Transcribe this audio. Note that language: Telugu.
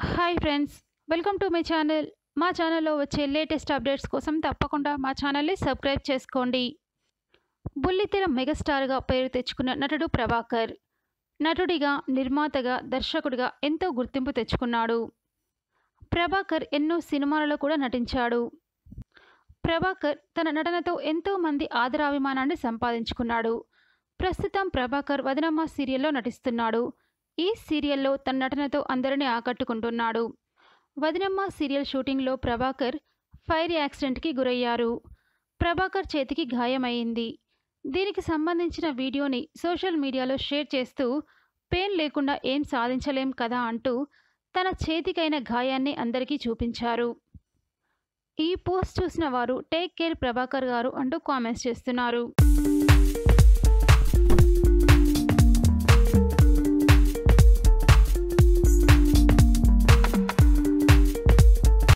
hi friends welcome to my channel మా ఛానల్లో వచ్చే లేటెస్ట్ అప్డేట్స్ కోసం తప్పకుండా మా ఛానల్ని సబ్స్క్రైబ్ చేసుకోండి బుల్లితెర మెగాస్టార్గా పేరు తెచ్చుకున్న నటుడు ప్రభాకర్ నటుడిగా నిర్మాతగా దర్శకుడిగా ఎంతో గుర్తింపు తెచ్చుకున్నాడు ప్రభాకర్ ఎన్నో సినిమాలలో కూడా నటించాడు ప్రభాకర్ తన నటనతో ఎంతో మంది ఆదరాభిమానాన్ని సంపాదించుకున్నాడు ప్రస్తుతం ప్రభాకర్ వదనమ్మ సీరియల్లో నటిస్తున్నాడు ఈ సీరియల్లో తన నటనతో అందరినీ ఆకట్టుకుంటున్నాడు వదినమ్మ సీరియల్ షూటింగ్లో ప్రభాకర్ ఫైర్ యాక్సిడెంట్కి గురయ్యారు ప్రభాకర్ చేతికి గాయమైంది దీనికి సంబంధించిన వీడియోని సోషల్ మీడియాలో షేర్ చేస్తూ పెయిన్ లేకుండా ఏం సాధించలేం కదా అంటూ తన చేతికైన గాయాన్ని అందరికీ చూపించారు ఈ పోస్ట్ చూసిన వారు టేక్ కేర్ ప్రభాకర్ గారు అంటూ కామెంట్స్ చేస్తున్నారు